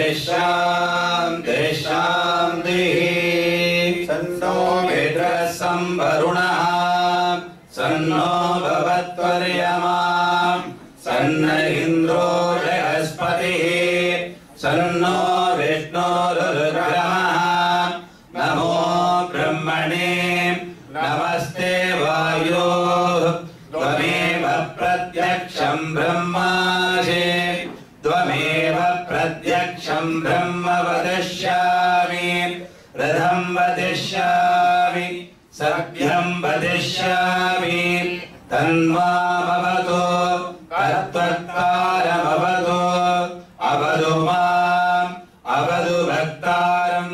शान्ति शान्तिः सन्नो वेदसं वरुणः सन्नो भवत्वर्यमा सन्न इन्द्रो बृहस्पतिः सन्नो विष्णोरुरुक्रमः नमो ब्रह्मणे नमस्ते वायो त्वमेव प्रत्यक्षं ब्रह्मासि त्वमेव प्रत्यक्षं ब्रह्म वदिष्यामि रथं वदिष्यामि सभ्यं वदिष्यामि तन्मामवतु तत्त्वत्कारमवतु अवतु माम् अवतु भक्तारम्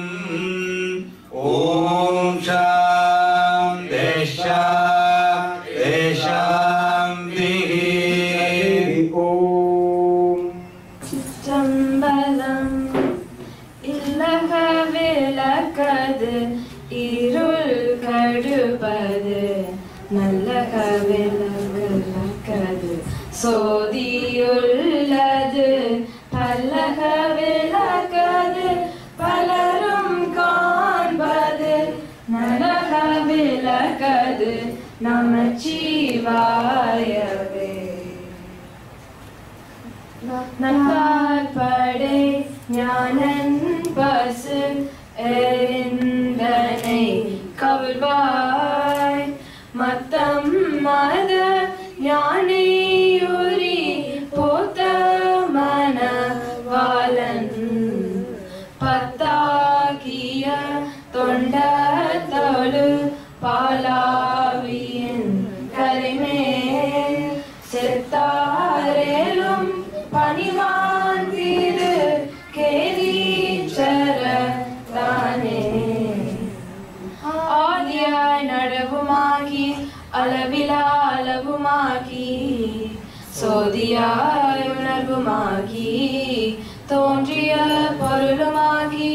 ॐ शां देशां देशां சிற்றம்பலம் இல்லக விளக்கது இருள் கடுப்பது நல்லக விளக்கது சோதியுள்ளது பல்லக விளக்கது பலரும் காண்பது நலக விளக்கது நமச்சிவாயவே நன்றால் படை ஞானன் பசு எரிந்தனை கவிழ்வாய் மத்தம் மத யானையுரி போத்த மனவாளன் பத்தாகிய தொண்டத்தொழு பாலாவியின் கரிமேல் செத்தாரேலும் பணிவான் தீரு கேதீச்சர தானே ஆதியாய் நடவுமாகி அளவிலா அளவுமாகி சோதியாய் உணர்வுமாகி தோன்றிய பொருளுமாகி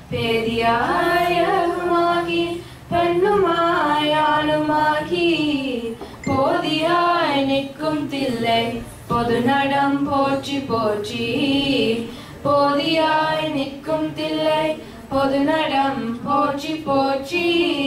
பேதியாயகுமாகி பெண்ணுமாயானுமாகி போதியாய் நிற்கும் தில்லை பொது நடம் போற்றி போற்றி போதியாய் நிற்கும் தில்லை பொது நடம் போற்றி போற்றி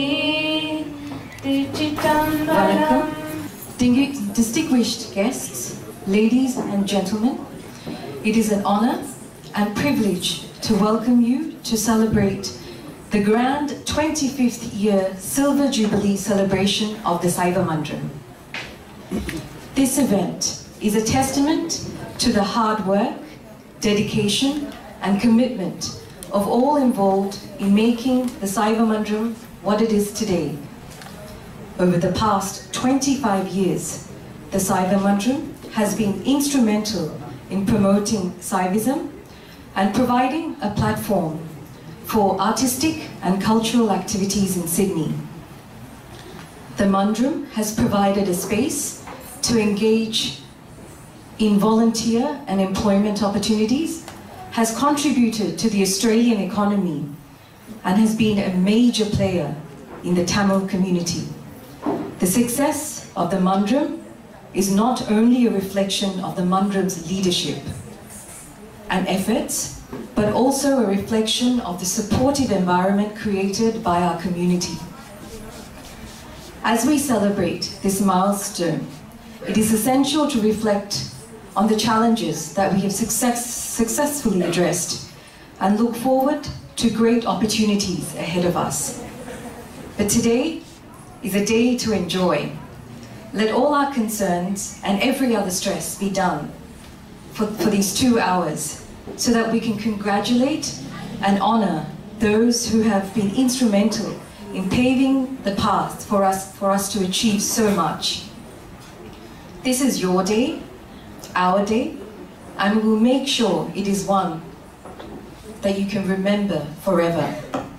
திருச்சிற்றம்பலம் Distingu- Distinguished guests, ladies and gentlemen, it is an honor and privilege to welcome you to celebrate the grand 25th year Silver Jubilee celebration of the Saiva Mandram. This event is a testament to the hard work, dedication, and commitment of all involved in making the Saiva Mandram what it is today. Over the past 25 years, the Saiva Mandram has been instrumental in promoting Saivism and providing a platform for artistic and cultural activities in Sydney. The Mandram has provided a space to engage in volunteer and employment opportunities, has contributed to the Australian economy, and has been a major player in the Tamil community. The success of the Mandram is not only a reflection of the Mandram's leadership and efforts, but also a reflection of the supportive environment created by our community. As we celebrate this milestone, it is essential to reflect on the challenges that we have success, successfully addressed and look forward to great opportunities ahead of us. But today is a day to enjoy. Let all our concerns and every other stress be done for, for these two hours so that we can congratulate and honor those who have been instrumental in paving the path for us, for us to achieve so much. This is your day, our day, and we will make sure it is one that you can remember forever.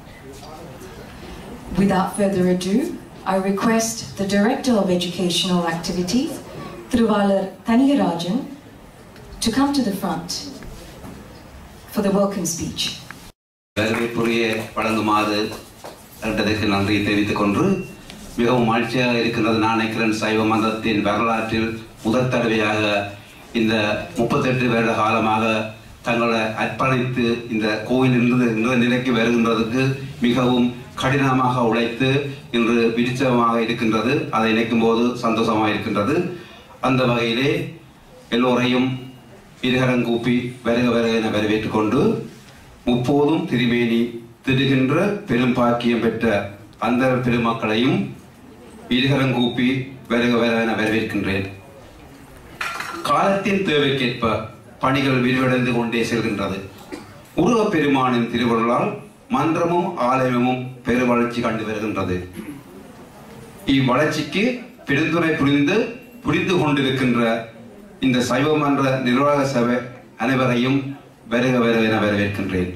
Without further ado, I request the Director of Educational Activities, Thiruvalar Thaniyarajan, to come to the front for the welcome speech. வரவேற்புரிய வழங்குமாறு கண்டதற்கு நன்றி தெரிவித்துக் கொண்டு மிகவும் மகிழ்ச்சியாக இருக்கின்றது நான் நினைக்கிறேன் சைவ மதத்தின் வரலாற்றில் முதல் தடவையாக இந்த முப்பத்தெட்டு வருட காலமாக தங்களை அர்ப்பணித்து இந்த கோயில் இருந்து இந்த நிலைக்கு வருகின்றதுக்கு மிகவும் கடினமாக உழைத்து இன்று விருச்சமாக இருக்கின்றது அதை நினைக்கும் போது சந்தோஷமாக இருக்கின்றது அந்த வகையிலே எல்லோரையும் இருகரங்கூப்பி வருக வருக என வரவேற்றுக் கொண்டு முப்போதும் திருமேனி திடுகின்ற பெரும் பாக்கியம் பெற்ற அந்த பெருமக்களையும் இருகரங்கூப்பி வருக வருக என வரவேற்கின்றேன் காலத்தின் தேவைக்கேற்ப பணிகள் விரிவடைந்து கொண்டே செல்கின்றது உருவப் பெருமானின் திருவருளால் மன்றமும் ஆலயமும் பெருவளர்ச்சி கண்டு வருகின்றது இவ்வளர்ச்சிக்கு பெருந்துணை புரிந்து புரிந்து கொண்டிருக்கின்ற இந்த சைவ மன்ற நிர்வாக சபை அனைவரையும் வருக வருக என வரவேற்கின்றேன்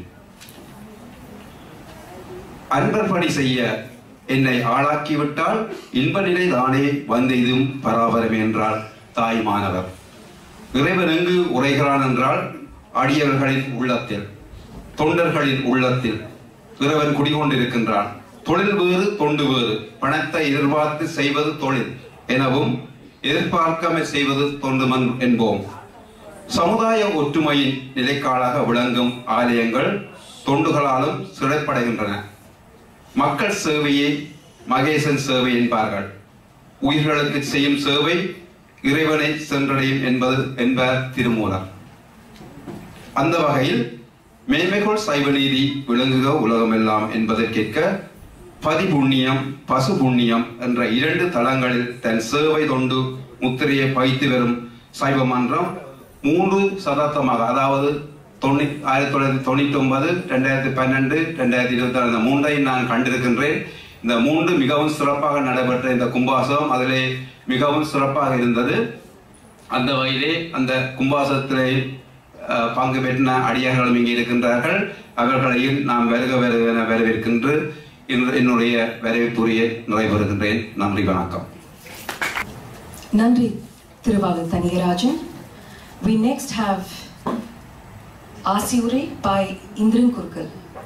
அன்பர் பணி செய்ய என்னை ஆளாக்கிவிட்டால் இன்ப நிலை தானே வந்தெய்தும் பராபரம் என்றால் தாய் மாணவர் இறைவன் எங்கு உரைகிறான் என்றால் அடியவர்களின் உள்ளத்தில் தொண்டர்களின் உள்ளத்தில் இறைவன் குடிகொண்டிருக்கின்றான் தொழில் வேறு தொண்டு வேறு பணத்தை எதிர்பார்த்து செய்வது தொழில் எனவும் எதிர்பார்க்காம செய்வது தொண்டுமன் என்போம் சமுதாய ஒற்றுமையின் நிலைக்காலாக விளங்கும் ஆலயங்கள் தொண்டுகளாலும் சிறைப்படைகின்றன மக்கள் சேவையை மகேசன் சேவை என்பார்கள் உயிர்களுக்கு செய்யும் சேவை இறைவனை சென்றடையும் என்பது என்பார் திருமூலர் அந்த வகையில் மேன்மைகோள் சைவ நீதி விளங்குக உலகமெல்லாம் என்பதற்கேற்க பதிபுண்ணியம் பசு புண்ணியம் என்ற இரண்டு தளங்களில் தன் சேவை தொண்டு முத்திரையை பயித்து வரும் சைவ மன்றம் மூன்று சதாப்தமாக அதாவது தொண்ணூ ஆயிரத்தி தொள்ளாயிரத்தி தொண்ணூற்றி ஒன்பது ரெண்டாயிரத்தி பன்னெண்டு ரெண்டாயிரத்தி இருபத்தி ஆறு இந்த மூன்றையும் நான் கண்டிருக்கின்றேன் இந்த மூன்று மிகவும் சிறப்பாக நடைபெற்ற இந்த கும்பாசம் அதிலே மிகவும் சிறப்பாக இருந்தது அந்த வகையிலே அந்த கும்பாசத்திலே அஹ், பங்கு பெற்ற அடியார்களும் இங்கே இருக்கின்றார்கள் அவர்களையும் நாம் வருக வருக என வரவேற்கின்று இன்று என்னுடைய வரவேற்புரிய நிறைவேறுகின்றேன் நன்றி வணக்கம் Nandri Tiruvalla Thanigarajan. We next have Asiure by Indran Kurkal.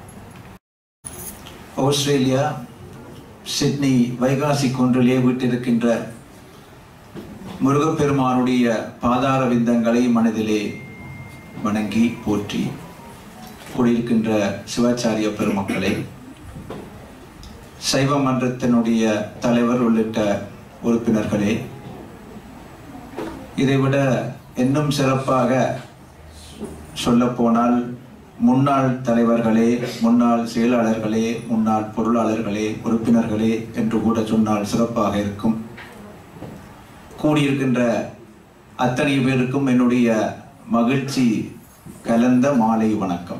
Australia Sydney Vaikasi குன்றிலே விட்டிருக்கின்ற முருகப்பெருமானுடைய பாதார விந்தங்களை மனதிலே வணங்கி போற்றி கூடியிருக்கின்ற சிவாச்சாரிய பெருமக்களே சைவ மன்றத்தினுடைய தலைவர் உள்ளிட்ட உறுப்பினர்களே இதைவிட இன்னும் சிறப்பாக சொல்லப்போனால் முன்னாள் தலைவர்களே முன்னாள் செயலாளர்களே முன்னாள் பொருளாளர்களே உறுப்பினர்களே என்று கூட சொன்னால் சிறப்பாக இருக்கும் கூடியிருக்கின்ற அத்தனை பேருக்கும் என்னுடைய மகிழ்ச்சி கலந்த மாலை வணக்கம்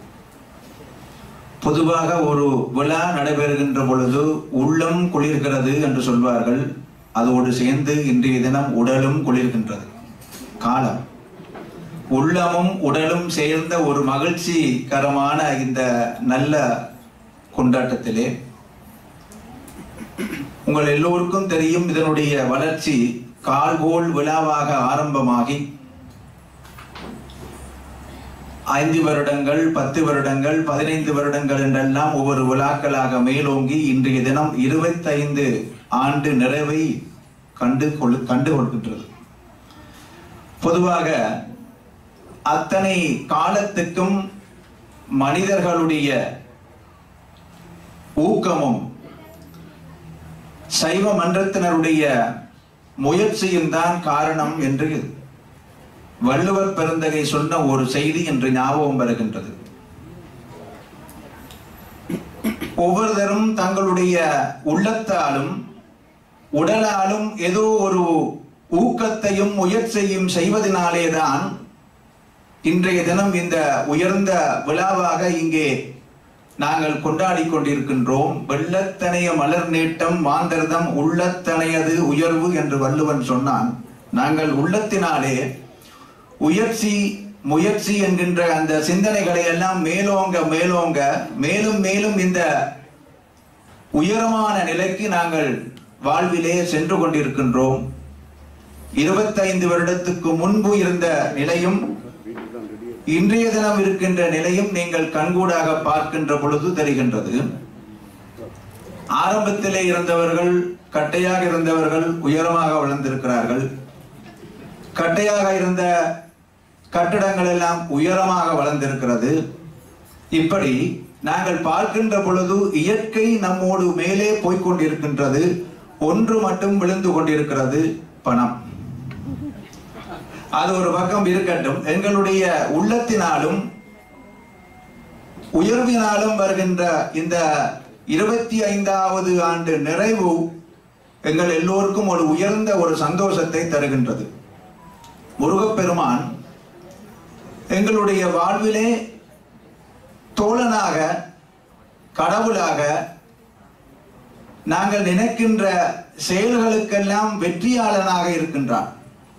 பொதுவாக ஒரு விழா நடைபெறுகின்ற பொழுது உள்ளம் குளிர்கிறது என்று சொல்வார்கள் அதோடு சேர்ந்து இன்றைய தினம் உடலும் குளிர்கின்றது காலம் உள்ளமும் உடலும் சேர்ந்த ஒரு மகிழ்ச்சிகரமான இந்த நல்ல கொண்டாட்டத்திலே உங்கள் எல்லோருக்கும் தெரியும் இதனுடைய வளர்ச்சி கால்கோள் விழாவாக ஆரம்பமாகி ஐந்து வருடங்கள் பத்து வருடங்கள் பதினைந்து வருடங்கள் என்றெல்லாம் ஒவ்வொரு விழாக்களாக மேலோங்கி இன்றைய தினம் இருபத்தைந்து ஆண்டு நிறைவை கண்டு கொள் கண்டு கொள்கின்றது பொதுவாக அத்தனை காலத்துக்கும் மனிதர்களுடைய ஊக்கமும் சைவ மன்றத்தினருடைய முயற்சியும் தான் காரணம் என்று வள்ளுவர் பெருந்தகை சொன்ன ஒரு செய்தி என்று ஞாபகம் வருகின்றது ஒவ்வொருத்தரும் தங்களுடைய உள்ளத்தாலும் உடலாலும் ஏதோ ஒரு ஊக்கத்தையும் முயற்சியும் செய்வதனாலேதான் இன்றைய தினம் இந்த உயர்ந்த விழாவாக இங்கே நாங்கள் கொண்டாடி கொண்டிருக்கின்றோம் வெள்ளத்தனைய மலர் நீட்டம் மாந்தர்தம் உள்ளத்தனையது உயர்வு என்று வள்ளுவன் சொன்னான் நாங்கள் உள்ளத்தினாலே உயர்ச்சி முயற்சி என்கின்ற அந்த சிந்தனைகளை எல்லாம் மேலோங்க மேலோங்க மேலும் மேலும் இந்த உயரமான நிலைக்கு நாங்கள் வாழ்விலே சென்று கொண்டிருக்கின்றோம் இருபத்தைந்து வருடத்துக்கு முன்பு இருந்த நிலையும் இன்றைய தினம் இருக்கின்ற நிலையும் நீங்கள் கண்கூடாக பார்க்கின்ற பொழுது தெரிகின்றது ஆரம்பத்திலே இருந்தவர்கள் கட்டையாக இருந்தவர்கள் உயரமாக வளர்ந்திருக்கிறார்கள் கட்டையாக இருந்த கட்டடங்கள் எல்லாம் உயரமாக வளர்ந்திருக்கிறது இப்படி நாங்கள் பார்க்கின்ற பொழுது இயற்கை நம்மோடு மேலே போய்க் கொண்டிருக்கின்றது ஒன்று மட்டும் விழுந்து கொண்டிருக்கிறது பணம் அது ஒரு பக்கம் இருக்கட்டும் எங்களுடைய உள்ளத்தினாலும் உயர்வினாலும் வருகின்ற இந்த இருபத்தி ஐந்தாவது ஆண்டு நிறைவு எங்கள் எல்லோருக்கும் ஒரு உயர்ந்த ஒரு சந்தோஷத்தை தருகின்றது முருகப்பெருமான் எங்களுடைய வாழ்விலே தோழனாக கடவுளாக நாங்கள் நினைக்கின்ற செயல்களுக்கெல்லாம் வெற்றியாளனாக இருக்கின்றான்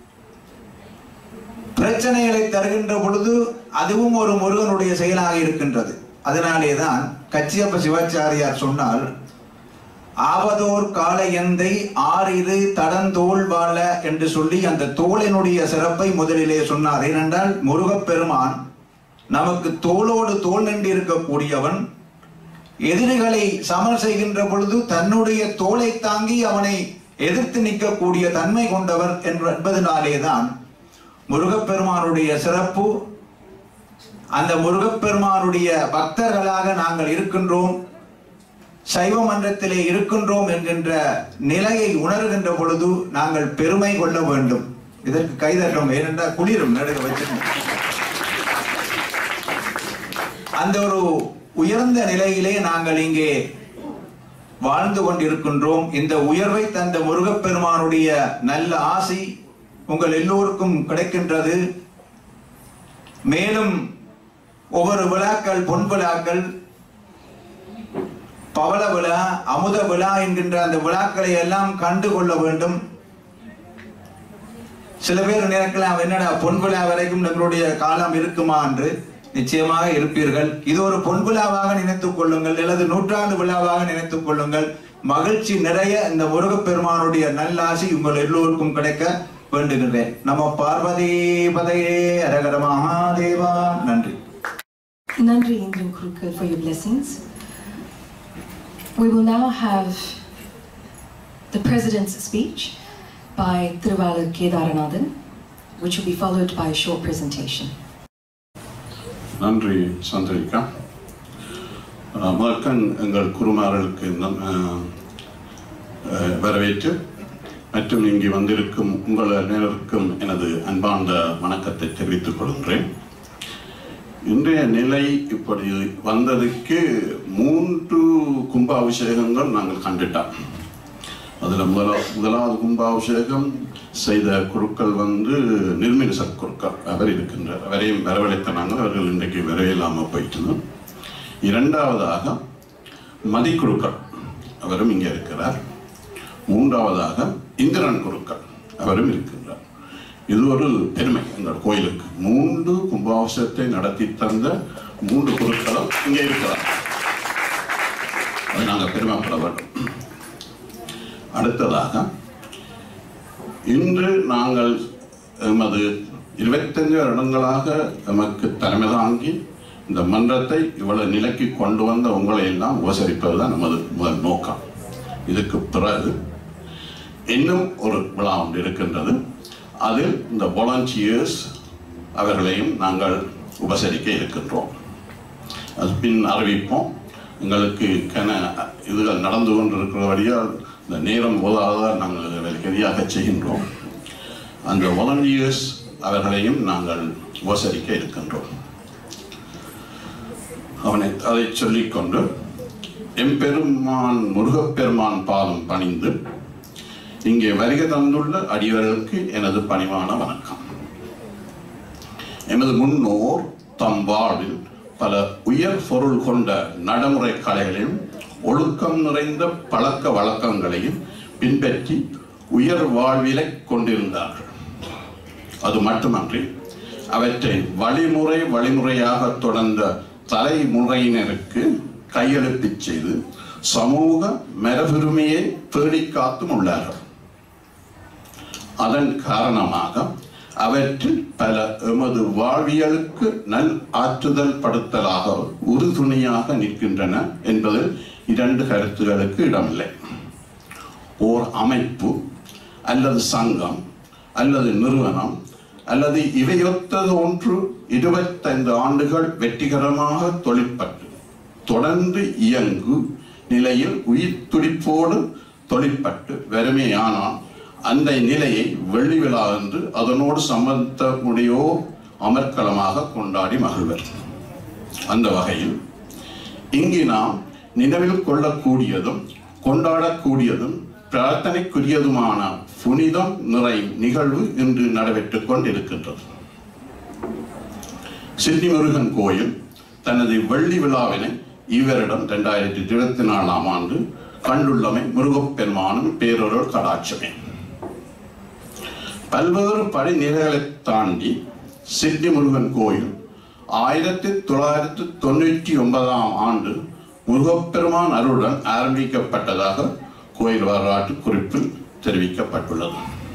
பிரச்சனைகளை தருகின்ற பொழுது அதுவும் ஒரு முருகனுடைய செயலாக இருக்கின்றது அதனாலே தான் கச்சியப்ப சிவாச்சாரியார் சொன்னால் ஆவதோர் கால எந்தை ஆறிரு தடந்தோள் வாழ என்று சொல்லி அந்த தோளினுடைய சிறப்பை முதலிலே சொன்னார் ஏனென்றால் முருகப்பெருமான் நமக்கு தோளோடு தோல் நின்று இருக்கக்கூடியவன் எதிரிகளை சமர் செய்கின்ற பொழுது தன்னுடைய தோலை தாங்கி அவனை எதிர்த்து நிற்கக்கூடிய தன்மை கொண்டவர் என்பதனாலேதான் முருகப்பெருமானுடைய சிறப்பு அந்த முருகப்பெருமானுடைய பக்தர்களாக நாங்கள் இருக்கின்றோம் சைவ மன்றத்திலே இருக்கின்றோம் என்கின்ற நிலையை உணர்கின்ற பொழுது நாங்கள் பெருமை கொள்ள வேண்டும் இதற்கு கைதட்டும் ஏனென்றால் குளிரும் நடுக வச்சிருக்கோம் அந்த ஒரு உயர்ந்த நிலையிலே நாங்கள் இங்கே வாழ்ந்து கொண்டிருக்கின்றோம் இந்த உயர்வை தந்த முருகப்பெருமானுடைய நல்ல ஆசி உங்கள் எல்லோருக்கும் கிடைக்கின்றது மேலும் ஒவ்வொரு விழாக்கள் பொன் விழாக்கள் பவள விழா அமுத விழா என்கின்ற அந்த விழாக்களை எல்லாம் கண்டு கொள்ள வேண்டும் சில பேர் நினைக்கலாம் என்னடா பொன் விழா வரைக்கும் நம்மளுடைய காலம் இருக்குமா என்று நிச்சயமாக இருப்பீர்கள் இது ஒரு பொன் விழாவாக நினைத்துக் கொள்ளுங்கள் அல்லது நூற்றாண்டு விழாவாக நினைத்துக் கொள்ளுங்கள் மகிழ்ச்சி நிறைய இந்த முருகப்பெருமானுடைய நல்லாசி உங்கள் எல்லோருக்கும் கிடைக்க வேண்டுகின்றேன் நம்ம பார்வதி பதையே அரகர மகாதேவா நன்றி Nandri Indran Kurukal for your blessings. We will now have the President's speech by Thiruvala Kedaranathan, which will be followed by a short presentation. நன்றி சந்திரிகா அஹ், முதற்கண் எங்கள் குருமார்களுக்கு நம்- அஹ், அஹ், வரவேற்று மற்றும் இங்கு வந்திருக்கும் உங்கள் அனைவருக்கும் எனது அன்பார்ந்த வணக்கத்தை தெரிவித்துக் கொள்கின்றேன் இன்றைய நிலை இப்படி வந்ததுக்கு மூன்று கும்பாபிஷேகங்கள் நாங்கள் கண்டுட்டோம் அதில் முதலா முதலாவது கும்பாபிஷேகம் செய்த குருக்கள் வந்து நிர்மில சற்குருக்கள் அவர் இருக்கின்றார் அவரையும் வரவழைத்த நாங்கள் அவர்கள் இன்றைக்கு வரவில்லாமல் போயிட்டோம் இரண்டாவதாக மதிக்குருக்கள் அவரும் இங்கே இருக்கிறார் மூன்றாவதாக இந்திரன் குருக்கள் அவரும் இருக்கின்றார் இது ஒரு பெருமை எங்கள் கோயிலுக்கு மூன்று கும்பாபிஷேகத்தை நடத்தி தந்த மூன்று குருக்களும் இங்கே இருக்கிறார் அதை நாங்கள் பெருமைப்பட வேண்டும் அடுத்ததாக இன்று நாங்கள் எமது இருபத்தஞ்சு வருடங்களாக எமக்கு தலைமை தாங்கி இந்த மன்றத்தை இவ்வளவு நிலைக்கு கொண்டு வந்த உங்களை எல்லாம் உபசரிப்பது தான் நமது முதல் நோக்கம் இதுக்கு பிறகு இன்னும் ஒரு விழா ஒன்று இருக்கின்றது அதில் இந்த வாலண்டியர்ஸ் அவர்களையும் நாங்கள் உபசரிக்க இருக்கின்றோம் அது பின் அறிவிப்போம் எங்களுக்கு கன இதுகள் நடந்து கொண்டிருக்கிறபடியால் இந்த நேரம் போதாதான் நாங்கள் இதை கதியாக செய்கின்றோம் அந்த வாலண்டியர்ஸ் அவர்களையும் நாங்கள் உபசரிக்க இருக்கின்றோம் அவனை அதை சொல்லிக்கொண்டு எம்பெருமான் முருகப்பெருமான் பாதம் பணிந்து இங்கே வருகை தந்துள்ள அடியவர்களுக்கு எனது பணிவான வணக்கம் எமது முன்னோர் தம் வாழ்வில் பல உயர் பொருள் கொண்ட நடைமுறை கலைகளையும் ஒழுக்கம் நிறைந்த பழக்க வழக்கங்களையும் பின்பற்றி உயர் வாழ்விலை கொண்டிருந்தார்கள் அது மட்டுமன்றி அவற்றை வழிமுறை வழிமுறையாக தொடர்ந்த தலைமுறையினருக்கு கையெழுத்துச் செய்து சமூக மரபுரிமையை பேணிக் காத்தும் உள்ளார்கள் அதன் காரணமாக அவற்றில் பல எமது வாழ்வியலுக்கு நல் ஆற்றுதல் படுத்தலாக உறுதுணையாக நிற்கின்றன என்பதில் இரண்டு கருத்துகளுக்கு இடமில்லை ஓர் அமைப்பு அல்லது சங்கம் அல்லது நிறுவனம் அல்லது இவையொத்தது ஒன்று இருபத்தைந்து ஆண்டுகள் வெற்றிகரமாக தொழிற்பட்டு தொடர்ந்து இயங்கு நிலையில் உயிர் துடிப்போடு தொழிற்பட்டு வறுமையானால் அந்த நிலையை வெள்ளி விழா என்று அதனோடு சம்பந்தமுடையோ அமர்க்களமாக கொண்டாடி மகிழ்வர் அந்த வகையில் இங்கு நாம் நினைவில் கொள்ளக்கூடியதும் கொண்டாடக்கூடியதும் பிரார்த்தனைக்குரியதுமான புனிதம் நிறை நிகழ்வு இன்று நடைபெற்றுக் கொண்டிருக்கின்றது சிட்னி முருகன் கோயில் தனது வெள்ளி விழாவினை இவரிடம் இரண்டாயிரத்தி இருபத்தி நாலாம் ஆண்டு கண்டுள்ளமை முருகப்பெருமானும் பேரொருள் கடாட்சமே பல்வேறு படிநிலைகளை தாண்டி சிட்னி முருகன் கோயில் ஆயிரத்தி தொள்ளாயிரத்தி தொண்ணூற்றி ஒன்பதாம் ஆண்டு முருகப்பெருமான் அருளுடன் ஆரம்பிக்கப்பட்டதாக கோயில் வரலாற்று குறிப்பில் தெரிவிக்கப்பட்டுள்ளது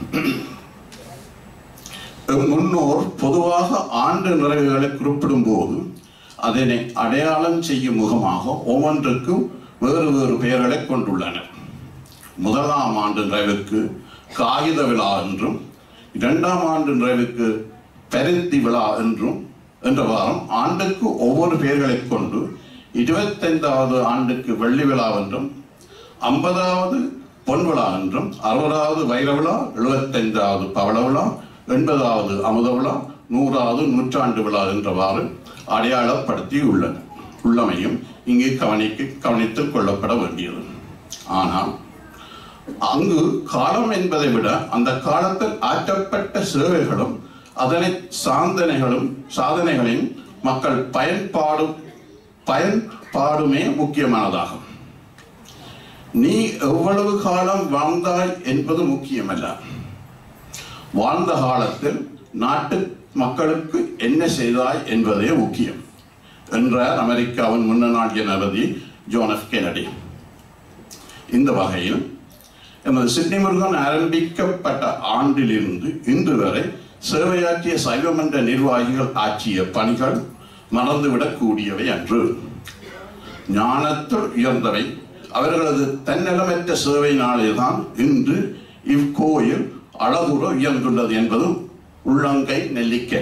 முன்னோர் பொதுவாக ஆண்டு நிறைவுகளை குறிப்பிடும் போது அதனை அடையாளம் செய்யும் முகமாக ஒவ்வொன்றுக்கும் வேறு வேறு பெயர்களை கொண்டுள்ளனர் முதலாம் ஆண்டு நிறைவுக்கு காகித விழா என்றும் இரண்டாம் ஆண்டு நிறைவுக்கு பருத்தி விழா என்றும் என்ற வாரம் ஆண்டுக்கு ஒவ்வொரு பெயர்களை கொண்டு இருபத்தைந்தாவது ஆண்டுக்கு வெள்ளி விழா என்றும் ஐம்பதாவது பொன் விழா என்றும் அறுபதாவது வைர விழா எழுபத்தைந்தாவது பவள விழா எண்பதாவது அமுத விழா நூறாவது நூற்றாண்டு விழா என்றவாறு அடையாளப்படுத்தி உள்ளன உள்ளமையும் இங்கே கவனிக்க கவனித்துக் கொள்ளப்பட வேண்டியது ஆனால் அங்கு காலம் என்பதை விட அந்த காலத்தில் ஆற்றப்பட்ட சேவைகளும் அதனை சாதனைகளும் சாதனைகளையும் மக்கள் பயன்பாடு பயன்பாடுமே முக்கியமானதாகும் நீ எவ்வளவு காலம் வாழ்ந்தாய் என்பது முக்கியமல்ல வாழ்ந்த காலத்தில் நாட்டு மக்களுக்கு என்ன செய்தாய் என்பதே முக்கியம் என்றார் அமெரிக்காவின் முன்னாள் ஜனாதிபதி ஜோன் எஃப் கெனடி இந்த வகையில் எமது சிட்னி முருகன் ஆரம்பிக்கப்பட்ட ஆண்டிலிருந்து இன்று வரை சேவையாற்றிய சைவமன்ற நிர்வாகிகள் ஆற்றிய பணிகள் மறந்துவிடக் கூடியவை அன்று ஞானத்தில் உயர்ந்தவை அவர்களது தன்னலமற்ற சேவையினாலேதான் இன்று இவ்கோயில் அழகுற உயர்ந்துள்ளது என்பதும் உள்ளங்கை நெல்லிக்கை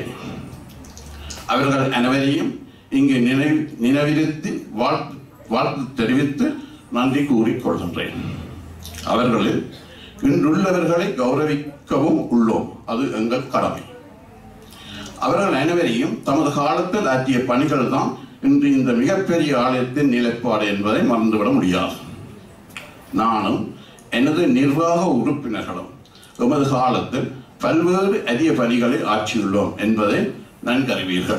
அவர்கள் அனைவரையும் இங்கு நினைவு நினைவிருத்தி வாழ்த்து வாழ்த்து தெரிவித்து நன்றி கூறிக்கொள்கின்றேன் அவர்களில் இன்றுள்ளவர்களை கௌரவிக்கவும் உள்ளோம் அது எங்கள் கடமை அவர்கள் அனைவரையும் தமது காலத்தில் ஆற்றிய பணிகள் தான் இன்று இந்த மிகப்பெரிய ஆலயத்தின் நிலைப்பாடு என்பதை மறந்துவிட முடியாது நானும் எனது நிர்வாக உறுப்பினர்களும் எமது காலத்தில் பல்வேறு அரிய பணிகளை ஆற்றியுள்ளோம் என்பதை நன்கறிவீர்கள்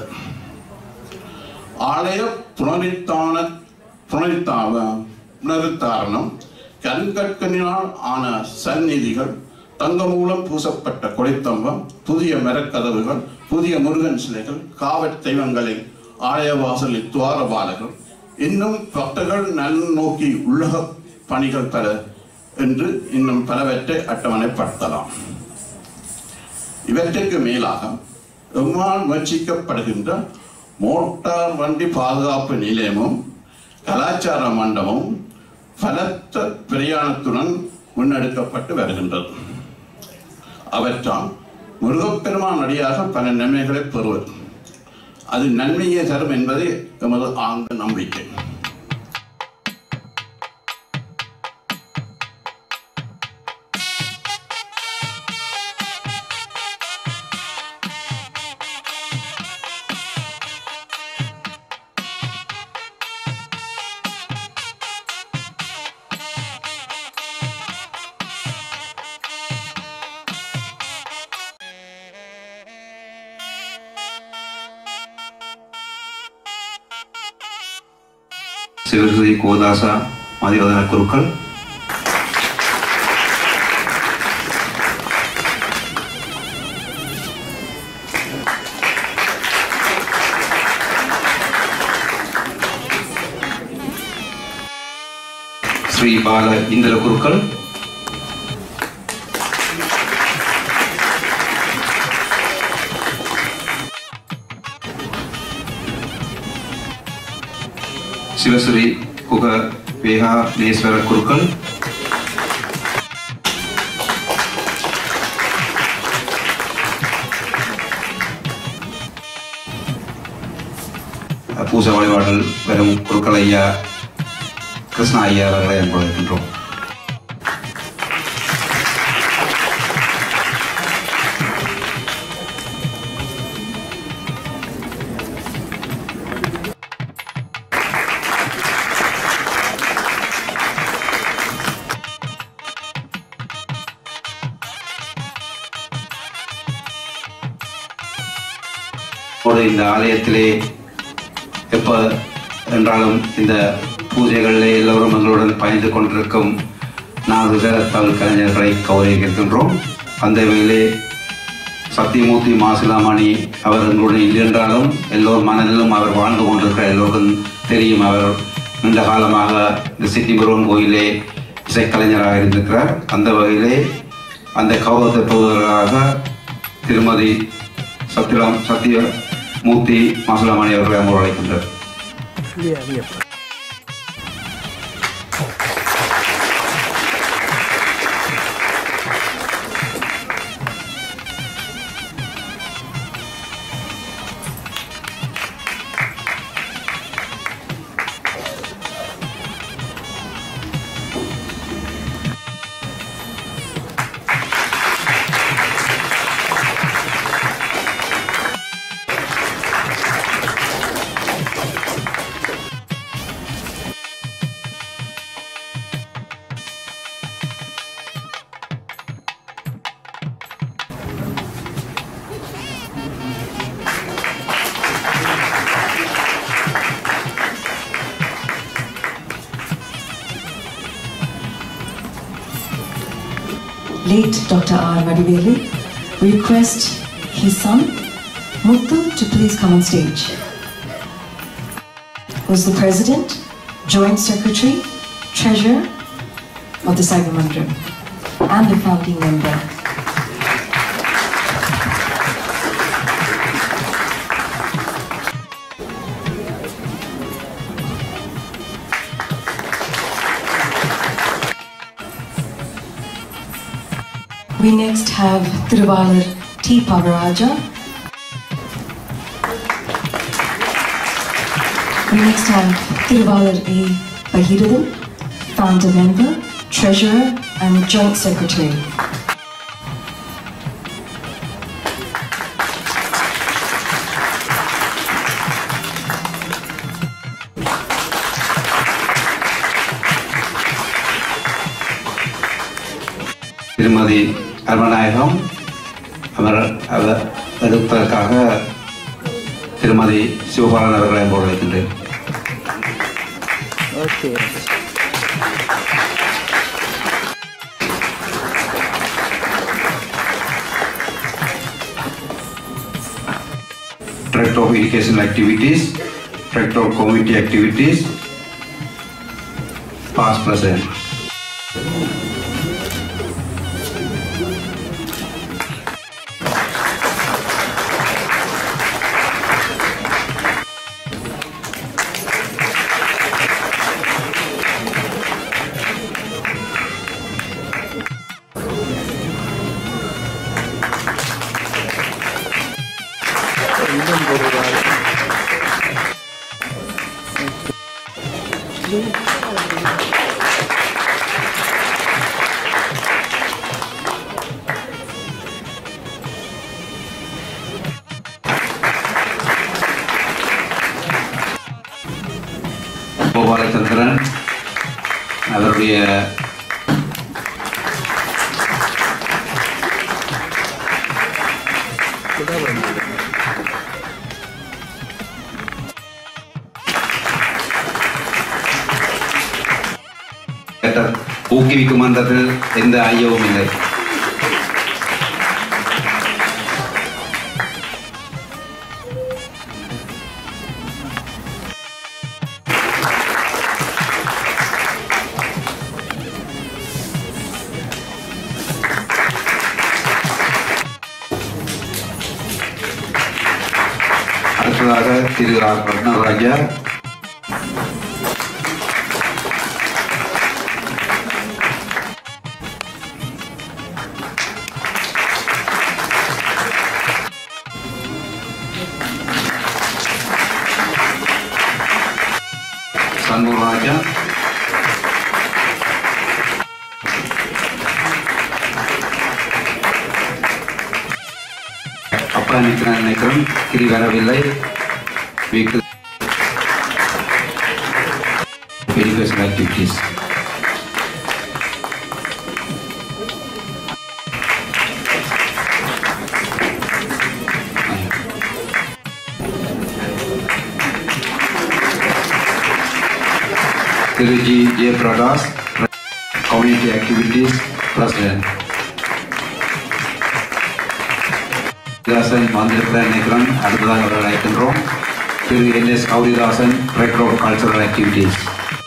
ஆலய புனரித்தான புனரித்தாவ புனருத்தாரணம் கண்கற்கனினால் ஆன சந்நிதிகள் தங்க மூலம் பூசப்பட்ட கொடைத்தம்பம் புதிய மரக்கதவுகள் புதிய முருகன் சிலைகள் காவற் தெய்வங்களை ஆலய வாசலில் துவாரபாலகர் இன்னும் பக்தர்கள் நல் நோக்கி உள்ளக பணிகள் பல என்று இன்னும் பலவற்றை அட்டவணைப்படுத்தலாம் இவற்றுக்கு மேலாக எம்மால் முயற்சிக்கப்படுகின்ற மோட்டார் வண்டி பாதுகாப்பு நிலையமும் கலாச்சார மண்டபமும் பலத்த பிரயாணத்துடன் முன்னெடுக்கப்பட்டு வருகின்றது அவற்றால் முருகப்பெருமான் அடியாக பல நன்மைகளை பெறுவர் அது நன்மையே தரும் என்பதே எமது ஆழ்ந்த நம்பிக்கை சிவஸ்ரீ கோதாசா மதிவதன குருக்கள் ஸ்ரீ பால இந்திர குருக்கள் சிவஸ்ரீ குக வேகா நேஸ்வர குருக்கள் பூச வழிபாடில் வரும் குருக்கள் ஐயா கிருஷ்ணா ஐயா அவர்களை அன்பளிக்கின்றோம் ஒரு இந்த ஆலயத்திலே எப்போ என்றாலும் இந்த பூஜைகளிலே எல்லோரும் எங்களுடன் பயந்து கொண்டிருக்கும் நான்கு தமிழ் கலைஞர்களை கௌரவிக்கின்றோம் அந்த வகையிலே சத்தியமூர்த்தி மாசிலாமணி அவர் எங்களுடன் இல்லை என்றாலும் எல்லோர் மனதிலும் அவர் வாழ்ந்து கொண்டிருக்கிற எல்லோருக்கும் தெரியும் அவர் நீண்ட காலமாக இந்த சித்தி முருகன் கோயிலே இசைக்கலைஞராக இருந்திருக்கிறார் அந்த வகையிலே அந்த கௌரவத்தை பெறுவதற்காக திருமதி சத்யராம் சத்யமூர்த்தி மாசிலாமணி அவர்களை அன்போடு அழைக்கின்றார் late Dr. R. Vadiveli, we request his son, Muthu, to please come on stage. Was the President, Joint Secretary, Treasurer of the Cyber Mandram, and a founding member. We next have Thiruvalar T. Pavaraja. We next have Thiruvalar A. Bahiradan, founder member, treasurer, and joint secretary. திருமதி அருமநாயகம் அவர் அவர் எடுப்பதற்காக திருமதி சிவபாலன் அவர்களை அன்போடு அழைக்கின்றேன் Director of Educational Activities, Director of Community Activities, past present. கோபாலச்சந்திரன் அவருடைய ஊக்குவிக்கும் மன்றத்தில் எந்த ஐயவும் இல்லை அடுத்ததாக திரு ஆர் ரத்னராஜா சண்முகராஜா அப்பா நிற்கிறேன் நினைக்கிறேன் கிரி வரவில்லை வீக்கு educational activities. Thiru G J Prakash community activities president Dasan வந்திருக்கிற நினைக்கிறேன் அடுத்ததாக அவர்கள் அழைக்கின்றோம் Thiru N S Gowrithasan director of cultural activities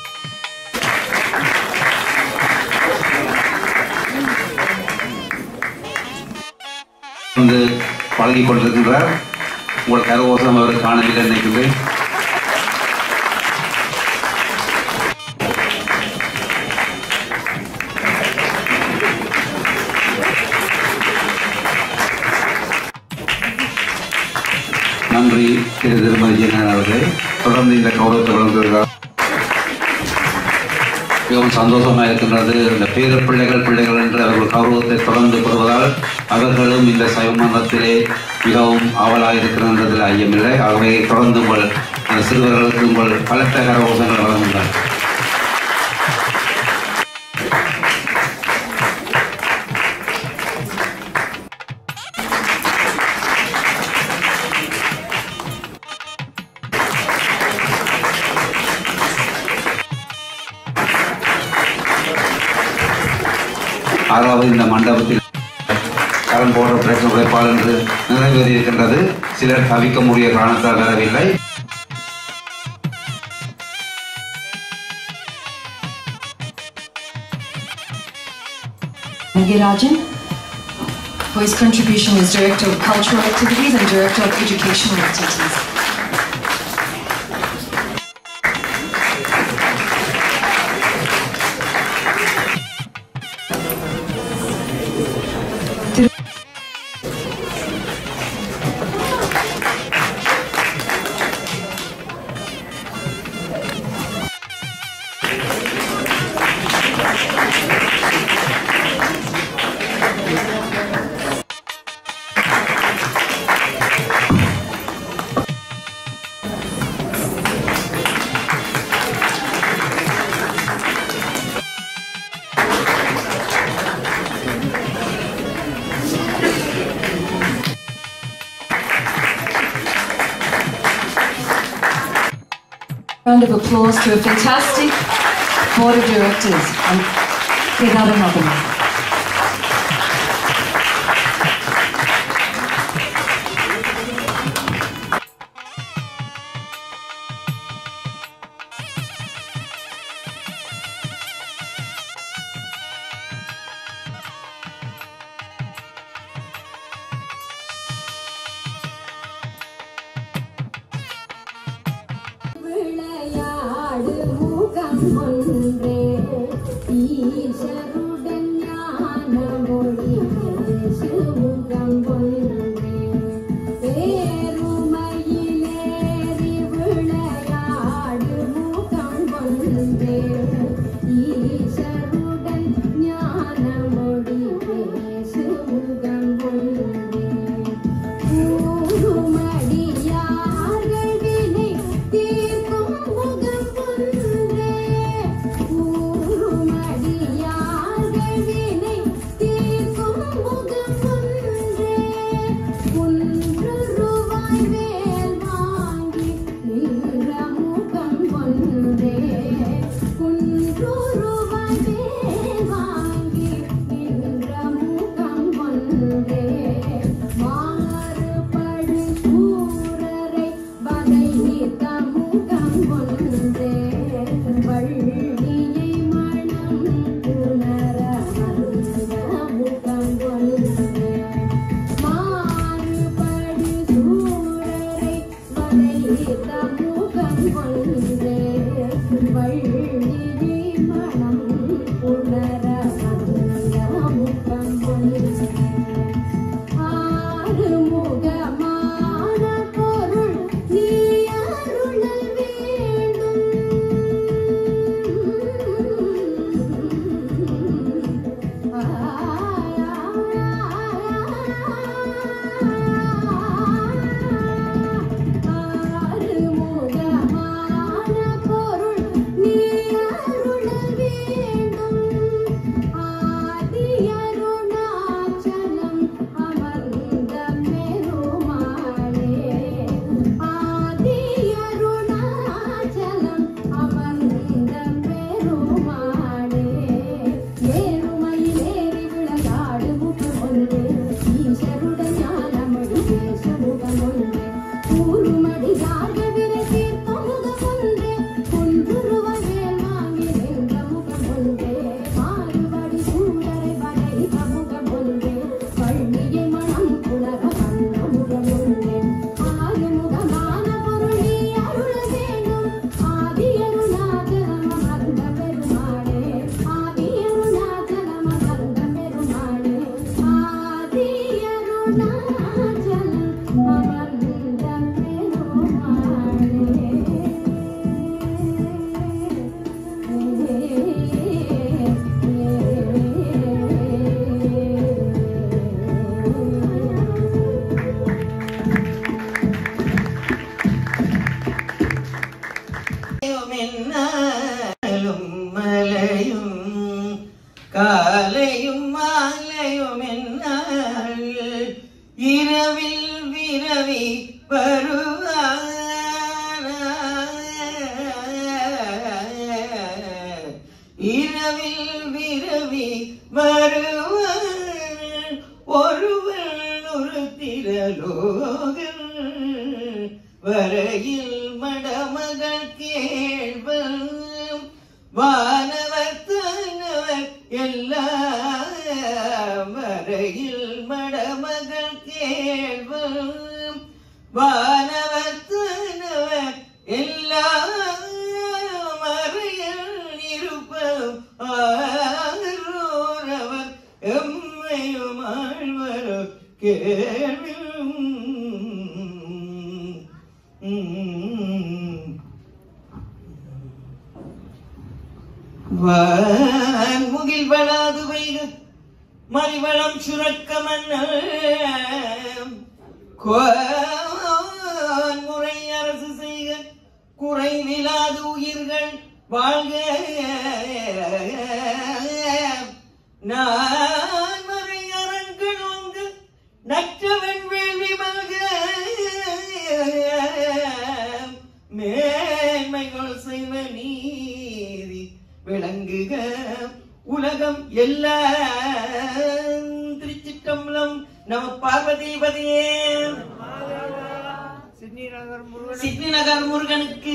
வந்து பழகி கொண்டிருக்கின்றார் உங்கள் கரகோசம் அவர் காணவில்லை நினைக்கின்றேன் நன்றி திரு திருமதி ஜெயநாதன் அவர்களே தொடர்ந்து இந்த கௌரவத்தை வழங்குகிறார் மிகவும் சந்தோஷமாக இருக்கின்றது இந்த பேர பிள்ளைகள் பிள்ளைகள் என்று அவர்கள் கௌரவத்தை தொடர்ந்து பெறுவதால் அவர்களும் இந்த சைவ மன்றத்திலே மிகவும் ஆவலாக இருக்கின்றதில் ஐயமில்லை ஆகவே தொடர்ந்து உங்கள் அந்த சிறுவர்களுக்கு உங்கள் பலத்த கரகோஷங்கள் வழங்குங்கள் ஆறாவது இந்த மண்டபத்தில் கரம் போன்ற பிரச்சனை உழைப்பால் என்று நிறைவேறி இருக்கின்றது சிலர் தவிக்க முடிய காரணத்தால் வரவில்லை Nagirajan, for his contribution as Director of Cultural Activities and Director of Educational Activities. Round of applause to a fantastic board of directors and Kedara Nagama. விளையாடு முகம் ஒன்றே ஈசருடன் ஞான மொழி பேசு முகம் ஒன்றே பேருமையிலேறி விளையாடு முகம் ஒன்றே ஈசருடன் ஞான மொழி பேசு முகம் ஒன்றே கூறுமடியார்கள் வினை தீர்க்கும் முகம் ஒன்றே. கூறுமடியார்கள் வினை தீர்க்கும் முகம் ஒன்றே. குன்று ரூபாய் வேல் வாங்கி நின்ற முகம் ஒன்றே. குன்று ரூபாய் வேல் வாங்கி நின்ற முகம் ஒன்றே. மாறுபடு சூரரை வகை நீத்த முகம் ஒன்றே. வள்ளியை மணம் புணர வந்த முகம் ஒன்றே. மாறுபடு சூரரை வகை நீத்த முகம் ஒன்றே. வள்ளியை மணம் என்னாலும் மலையும் காலையும் மாலையும் என்னால் இரவில் விரவி வருவார் இரவில் விரவி வருவார் ஒருவன் ஒரு திரலோகன் வரையில் மடமகள் கேள்வன் வானவர் தானவர் எல்லாம் வரையில் மடமகள் கேள்வன் வானவர் தானவர் எல்லாம் மறையில் இருப்பதும் ஆரோரவர் எம்மையும் ஆழ்வரோ கேள்வியும் முகில் வளாது வைக மறிவளம் சுரக்க மன்னம் முறை அரசு செய்க குறைவிலாது உயிர்கள் வாழ்க நான் மறை அரண்கள் ஓங்க நற்றவன் வேள்வி மல்க மேன்மைகள் செய்வ நீதி விளங்குக உலகம் எல்லாம் திருச்சிற்றம்பலம் நம பார்வதிபதியே சிட்னி நகர் முருகனுக்கு